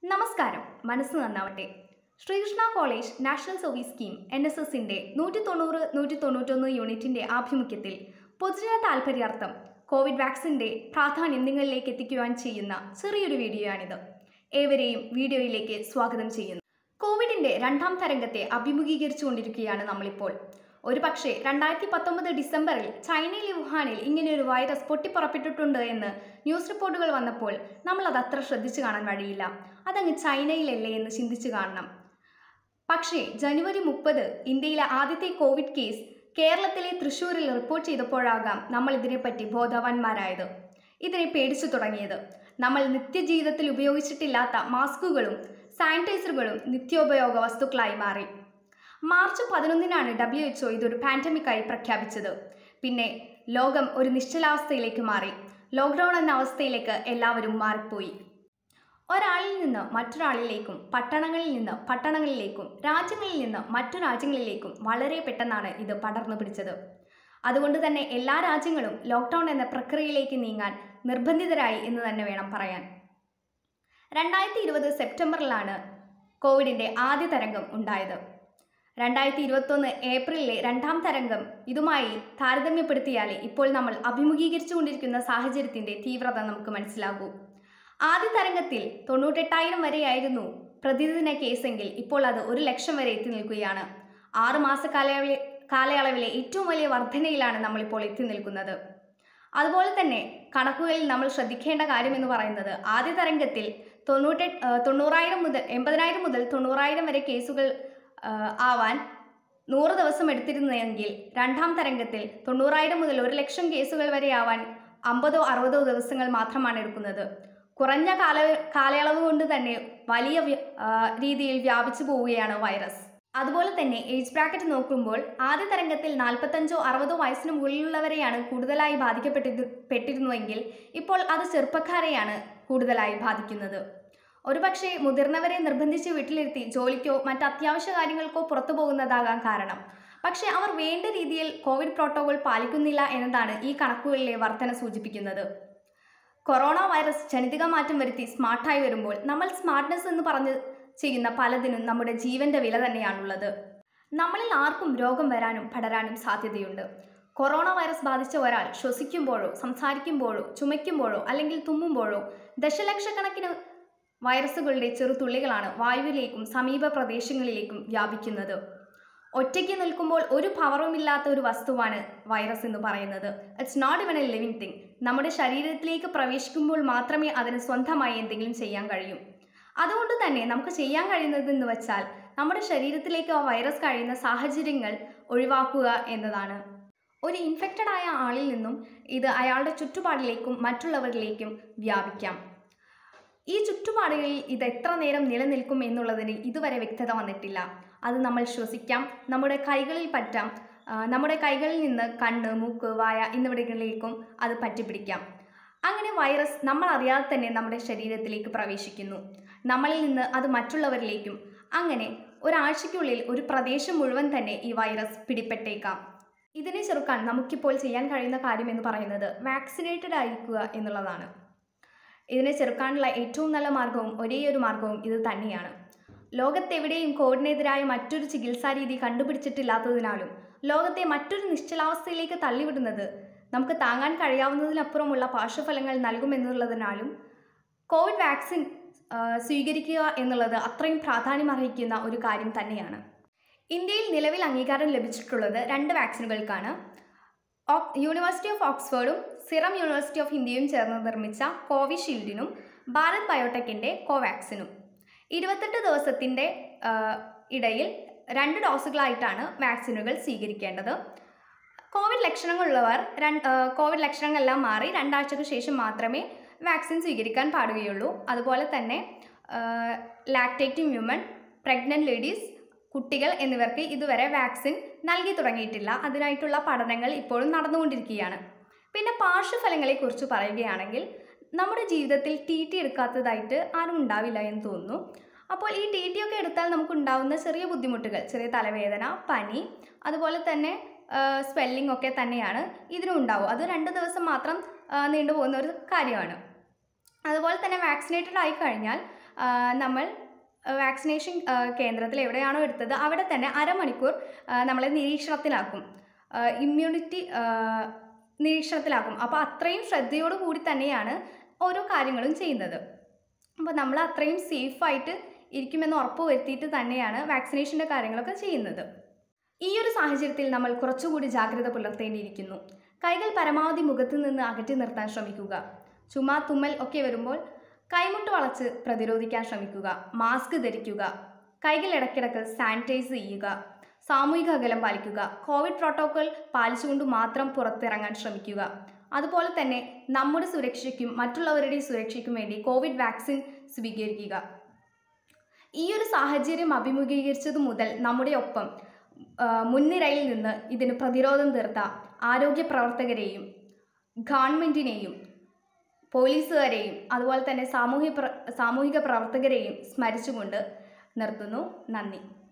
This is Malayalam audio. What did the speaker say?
നമസ്കാരം മനസ്സ് നന്നാവട്ടെ Sreekrishna college national service scheme N S എസിന്റെ നൂറ്റി തൊണ്ണൂറ് നൂറ്റി തൊണ്ണൂറ്റൊന്ന് യൂണിറ്റിന്റെ ആഭിമുഖ്യത്തിൽ പൊതുജന താൽപര്യാർത്ഥം കോവിഡ് വാക്സിന്റെ പ്രാധാന്യം നിങ്ങളിലേക്ക് എത്തിക്കുവാൻ ചെയ്യുന്ന ചെറിയൊരു വീഡിയോയാണിത് ഏവരെയും വീഡിയോയിലേക്ക് സ്വാഗതം ചെയ്യുന്നു കോവിഡിന്റെ രണ്ടാം തരംഗത്തെ അഭിമുഖീകരിച്ചുകൊണ്ടിരിക്കുകയാണ് നമ്മളിപ്പോൾ ഒരു പക്ഷേ രണ്ടായിരത്തി പത്തൊമ്പത് ഡിസംബറിൽ ചൈനയിലെ വുഹാനിൽ ഇങ്ങനെയൊരു വൈറസ് പൊട്ടിപ്പുറപ്പെട്ടിട്ടുണ്ട് എന്ന് ന്യൂസ് റിപ്പോർട്ടുകൾ വന്നപ്പോൾ നമ്മൾ അത് അത്ര ശ്രദ്ധിച്ചു കാണാൻ വഴിയില്ല അതങ്ങ് ചൈനയിലല്ലേ എന്ന് ചിന്തിച്ചു കാണണം പക്ഷേ ജനുവരി മുപ്പത് ഇന്ത്യയിലെ ആദ്യത്തെ കോവിഡ് കേസ് കേരളത്തിലെ തൃശ്ശൂരിൽ റിപ്പോർട്ട് ചെയ്തപ്പോഴാകാം നമ്മൾ ഇതിനെപ്പറ്റി ബോധവാന്മാരായത് ഇതിനെ പേടിച്ചു തുടങ്ങിയത് നമ്മൾ നിത്യജീവിതത്തിൽ ഉപയോഗിച്ചിട്ടില്ലാത്ത മാസ്കുകളും സാനിറ്റൈസറുകളും നിത്യോപയോഗ വസ്തുക്കളായി മാറി മാർച്ച് പതിനൊന്നിനാണ് ഡബ്ല്യു എച്ച്ഒ ഇതൊരു പാൻഡമിക്കായി പ്രഖ്യാപിച്ചത് പിന്നെ ലോകം ഒരു നിശ്ചലാവസ്ഥയിലേക്ക് മാറി ലോക്ക്ഡൗൺ എന്ന അവസ്ഥയിലേക്ക് എല്ലാവരും മാറിപ്പോയി ഒരാളിൽ നിന്ന് മറ്റൊരാളിലേക്കും പട്ടണങ്ങളിൽ നിന്ന് പട്ടണങ്ങളിലേക്കും രാജ്യങ്ങളിൽ നിന്ന് മറ്റു രാജ്യങ്ങളിലേക്കും വളരെ പെട്ടെന്നാണ് ഇത് പടർന്നു പിടിച്ചത് അതുകൊണ്ട് തന്നെ എല്ലാ രാജ്യങ്ങളും ലോക്ക്ഡൗൺ എന്ന പ്രക്രിയയിലേക്ക് നീങ്ങാൻ നിർബന്ധിതരായി എന്ന് തന്നെ വേണം പറയാൻ രണ്ടായിരത്തി ഇരുപത് സെപ്റ്റംബറിലാണ് കോവിഡിൻ്റെ ആദ്യ തരംഗം ഉണ്ടായത് രണ്ടായിരത്തി ഇരുപത്തൊന്ന് ഏപ്രിലിലെ രണ്ടാം തരംഗം ഇതുമായി താരതമ്യപ്പെടുത്തിയാൽ ഇപ്പോൾ നമ്മൾ അഭിമുഖീകരിച്ചുകൊണ്ടിരിക്കുന്ന സാഹചര്യത്തിൻ്റെ തീവ്രത നമുക്ക് മനസ്സിലാകൂ ആദ്യ തരംഗത്തിൽ തൊണ്ണൂറ്റെട്ടായിരം വരെയായിരുന്നു പ്രതിദിന കേസെങ്കിൽ ഇപ്പോൾ അത് ഒരു ലക്ഷം വരെ എത്തി നിൽക്കുകയാണ് ആറ് മാസ കാലയളവിലെ കാലയളവിലെ ഏറ്റവും വലിയ വർധനയിലാണ് നമ്മളിപ്പോൾ എത്തി നിൽക്കുന്നത് അതുപോലെ തന്നെ കണക്കുകളിൽ നമ്മൾ ശ്രദ്ധിക്കേണ്ട കാര്യം എന്ന് പറയുന്നത് ആദ്യ തരംഗത്തിൽ തൊണ്ണൂറ്റെട്ട് തൊണ്ണൂറായിരം മുതൽ എൺപതിനായിരം മുതൽ തൊണ്ണൂറായിരം വരെ കേസുകൾ ആ, ആവാൻ നൂറ് ദിവസം എടുത്തിരുന്നെങ്കിൽ രണ്ടാം തരംഗത്തിൽ തൊണ്ണൂറായിരം മുതൽ ഒരു ലക്ഷം കേസുകൾ വരെ ആവാൻ അമ്പതോ അറുപതോ ദിവസങ്ങൾ മാത്രമാണ് എടുക്കുന്നത് കുറഞ്ഞ കാല കാലയളവ് കൊണ്ട് തന്നെ വലിയ വ്യ- ആ, രീതിയിൽ വ്യാപിച്ചു പോവുകയാണ് വൈറസ് അതുപോലെ തന്നെ ഏജ് ബ്രാക്കറ്റ് നോക്കുമ്പോൾ ആദ്യ തരംഗത്തിൽ നാൽപ്പത്തഞ്ചോ അറുപതോ വയസ്സിന് മുകളിലുള്ളവരെയാണ് കൂടുതലായി ബാധിക്കപ്പെട്ടിരു പെട്ടിരുന്നുവെങ്കിൽ ഇപ്പോൾ അത് ചെറുപ്പക്കാരെയാണ് കൂടുതലായി ബാധിക്കുന്നത് ഒരുപക്ഷെ മുതിർന്നവരെ നിർബന്ധിച്ച് വീട്ടിലിരുത്തി ജോലിക്കോ മറ്റ് അത്യാവശ്യ കാര്യങ്ങൾക്കോ പുറത്തു പോകുന്നതാകാൻ കാരണം പക്ഷേ അവർ വേണ്ട രീതിയിൽ കോവിഡ് പ്രോട്ടോകോൾ പാലിക്കുന്നില്ല എന്നതാണ് ഈ കണക്കുകളിലെ വർധന സൂചിപ്പിക്കുന്നത് കൊറോണ വൈറസ് ജനിതക മാറ്റം വരുത്തി സ്മാർട്ടായി വരുമ്പോൾ നമ്മൾ സ്മാർട്ട്നെസ് എന്ന് പറഞ്ഞ് ചെയ്യുന്ന പലതിനും നമ്മുടെ ജീവന്റെ വില തന്നെയാണുള്ളത് നമ്മളിൽ ആർക്കും രോഗം വരാനും പടരാനും സാധ്യതയുണ്ട് കൊറോണ വൈറസ് ബാധിച്ച ഒരാൾ ശ്വസിക്കുമ്പോഴോ സംസാരിക്കുമ്പോഴോ ചുമയ്ക്കുമ്പോഴോ അല്ലെങ്കിൽ തുമ്മുമ്പോഴോ ദശലക്ഷക്കണക്കിന് വൈറസുകളുടെ ചെറുതുള്ളികളാണ് വായുവിലേക്കും സമീപ പ്രദേശങ്ങളിലേക്കും വ്യാപിക്കുന്നത് ഒറ്റയ്ക്ക് നിൽക്കുമ്പോൾ ഒരു പവറുമില്ലാത്ത ഒരു വസ്തുവാണ് വൈറസ് എന്ന് പറയുന്നത് it's not even a living thing നമ്മുടെ ശരീരത്തിലേക്ക് പ്രവേശിക്കുമ്പോൾ മാത്രമേ അതിന് സ്വന്തമായി എന്തെങ്കിലും ചെയ്യാൻ കഴിയൂ അതുകൊണ്ട് തന്നെ നമുക്ക് ചെയ്യാൻ കഴിയുന്നതെന്ന് വെച്ചാൽ നമ്മുടെ ശരീരത്തിലേക്ക് ആ വൈറസ് കഴിയുന്ന സാഹചര്യങ്ങൾ ഒഴിവാക്കുക എന്നതാണ് ഒരു ഇൻഫെക്റ്റഡ് ആയ ആളിൽ നിന്നും ഇത് അയാളുടെ ചുറ്റുപാടിലേക്കും മറ്റുള്ളവരിലേക്കും വ്യാപിക്കാം ഈ ചുറ്റുപാടുകളിൽ ഇത് എത്ര നേരം നിലനിൽക്കും എന്നുള്ളതിന് ഇതുവരെ വ്യക്തത വന്നിട്ടില്ല അത് നമ്മൾ ശ്വസിക്കാം നമ്മുടെ കൈകളിൽ പറ്റാം ആ, നമ്മുടെ കൈകളിൽ നിന്ന് കണ്ണ് മൂക്ക് വായ എന്നിവിടങ്ങളിലേക്കും അത് പറ്റിപ്പിടിക്കാം അങ്ങനെ വൈറസ് നമ്മൾ അറിയാതെ തന്നെ നമ്മുടെ ശരീരത്തിലേക്ക് പ്രവേശിക്കുന്നു നമ്മളിൽ നിന്ന് അത് മറ്റുള്ളവരിലേക്കും അങ്ങനെ ഒരാഴ്ചയ്ക്കുള്ളിൽ ഒരു പ്രദേശം മുഴുവൻ തന്നെ ഈ വൈറസ് പിടിപ്പെട്ടേക്കാം ഇതിനെ ചെറുക്കാൻ നമുക്കിപ്പോൾ ചെയ്യാൻ കഴിയുന്ന കാര്യം എന്ന് പറയുന്നത് വാക്സിനേറ്റഡ് ആയിരിക്കുക എന്നുള്ളതാണ് ഇതിനെ ചെറുക്കാനുള്ള ഏറ്റവും നല്ല മാർഗവും ഒരേ ഒരു മാർഗവും ഇത് തന്നെയാണ് ലോകത്തെവിടെയും കോവിഡിനെതിരായ മറ്റൊരു ചികിത്സാ രീതി കണ്ടുപിടിച്ചിട്ടില്ലാത്തതിനാലും ലോകത്തെ മറ്റൊരു നിശ്ചലാവസ്ഥയിലേക്ക് തള്ളിവിടുന്നത് നമുക്ക് താങ്ങാൻ കഴിയാവുന്നതിനപ്പുറമുള്ള പാർശ്വഫലങ്ങൾ നൽകുമെന്നുള്ളതിനാലും കോവിഡ് വാക്സിൻ ആ, സ്വീകരിക്കുക എന്നുള്ളത് അത്രയും പ്രാധാന്യം അർഹിക്കുന്ന ഒരു കാര്യം തന്നെയാണ് ഇന്ത്യയിൽ നിലവിൽ അംഗീകാരം ലഭിച്ചിട്ടുള്ളത് രണ്ട് വാക്സിനുകൾക്കാണ് ഓക്- യൂണിവേഴ്സിറ്റി ഓഫ് ഓക്സ്ഫോർഡും സിറം യൂണിവേഴ്സിറ്റി ഓഫ് ഇന്ത്യയും ചേർന്ന് നിർമ്മിച്ച കോവിഷീൽഡിനും ഭാരത് ബയോടെക്കിൻ്റെ കോവാക്സിനും ഇരുപത്തെട്ട് ദിവസത്തിൻ്റെ ആ, ഇടയിൽ രണ്ട് ഡോസുകളായിട്ടാണ് വാക്സിനുകൾ സ്വീകരിക്കേണ്ടത് കോവിഡ് ലക്ഷണങ്ങളുള്ളവർ രണ്ട് ആ, കോവിഡ് ലക്ഷണങ്ങളെല്ലാം മാറി രണ്ടാഴ്ചയ്ക്ക് ശേഷം മാത്രമേ വാക്സിൻ സ്വീകരിക്കാൻ പാടുകയുള്ളൂ അതുപോലെ തന്നെ ലാക്ടേറ്റിംഗ് വ്യൂമൻ പ്രഗ്നൻറ്റ് ലേഡീസ് കുട്ടികൾ എന്നിവർക്ക് ഇതുവരെ വാക്സിൻ നൽകി തുടങ്ങിയിട്ടില്ല അതിനായിട്ടുള്ള പഠനങ്ങൾ ഇപ്പോഴും നടന്നുകൊണ്ടിരിക്കുകയാണ് പിന്നെ പാർശ്വഫലങ്ങളെക്കുറിച്ച് പറയുകയാണെങ്കിൽ നമ്മുടെ ജീവിതത്തിൽ ടി ടി എടുക്കാത്തതായിട്ട് ആരും ഉണ്ടാവില്ല എന്ന് തോന്നുന്നു അപ്പോൾ ഈ ടി ടി ഒക്കെ എടുത്താൽ നമുക്ക് ഉണ്ടാവുന്ന ചെറിയ ബുദ്ധിമുട്ടുകൾ ചെറിയ തലവേദന പനി അതുപോലെ തന്നെ സ്വെല്ലിംഗ് ഒക്കെ തന്നെയാണ് ഇതിനും ഉണ്ടാവും അത് രണ്ട് ദിവസം മാത്രം ആ, നീണ്ടുപോകുന്ന ഒരു കാര്യമാണ് അതുപോലെ തന്നെ വാക്സിനേറ്റഡ് ആയി കഴിഞ്ഞാൽ ആ, നമ്മൾ വാക്സിനേഷൻ ആ, കേന്ദ്രത്തിൽ എവിടെയാണോ എടുത്തത് അവിടെ തന്നെ അരമണിക്കൂർ ആ, നമ്മളെ നിരീക്ഷണത്തിലാക്കും ഇമ്മ്യൂണിറ്റി നിരീക്ഷണത്തിലാക്കും അപ്പോൾ അത്രയും ശ്രദ്ധയോടു കൂടി തന്നെയാണ് ഓരോ കാര്യങ്ങളും ചെയ്യുന്നത് അപ്പോൾ നമ്മൾ അത്രയും സേഫായിട്ട് ഇരിക്കുമെന്ന് ഉറപ്പ് വരുത്തിയിട്ട് തന്നെയാണ് വാക്സിനേഷൻ്റെ കാര്യങ്ങളൊക്കെ ചെയ്യുന്നത് ഈ ഒരു സാഹചര്യത്തിൽ നമ്മൾ കുറച്ചുകൂടി ജാഗ്രത പുലർത്തേണ്ടിയിരിക്കുന്നു കൈകൾ പരമാവധി മുഖത്ത് നിന്ന് അകറ്റി നിർത്താൻ ശ്രമിക്കുക ചുമ തുമ്മൽ ഒക്കെ വരുമ്പോൾ കൈമുട്ട് വളച്ച് പ്രതിരോധിക്കാൻ ശ്രമിക്കുക മാസ്ക് ധരിക്കുക കൈകൾ ഇടയ്ക്കിടയ്ക്ക് സാനിറ്റൈസ് ചെയ്യുക സാമൂഹിക അകലം പാലിക്കുക കോവിഡ് പ്രോട്ടോകോൾ പാലിച്ചുകൊണ്ട് മാത്രം പുറത്തിറങ്ങാൻ ശ്രമിക്കുക അതുപോലെ തന്നെ നമ്മുടെ സുരക്ഷയ്ക്കും മറ്റുള്ളവരുടെ സുരക്ഷയ്ക്കും വേണ്ടി കോവിഡ് വാക്സിൻ സ്വീകരിക്കുക ഈ ഒരു സാഹചര്യം അഭിമുഖീകരിച്ചതു മുതൽ നമ്മുടെ ഒപ്പം ആ, മുൻനിരയിൽ നിന്ന് ഇതിന് പ്രതിരോധം തീർത്ത ആരോഗ്യ പ്രവർത്തകരെയും ഗവൺമെൻറ്റിനെയും പോലീസുകാരെയും അതുപോലെ തന്നെ സാമൂഹ്യ പ്ര സാമൂഹിക പ്രവർത്തകരെയും സ്മരിച്ചുകൊണ്ട് നിർത്തുന്നു നന്ദി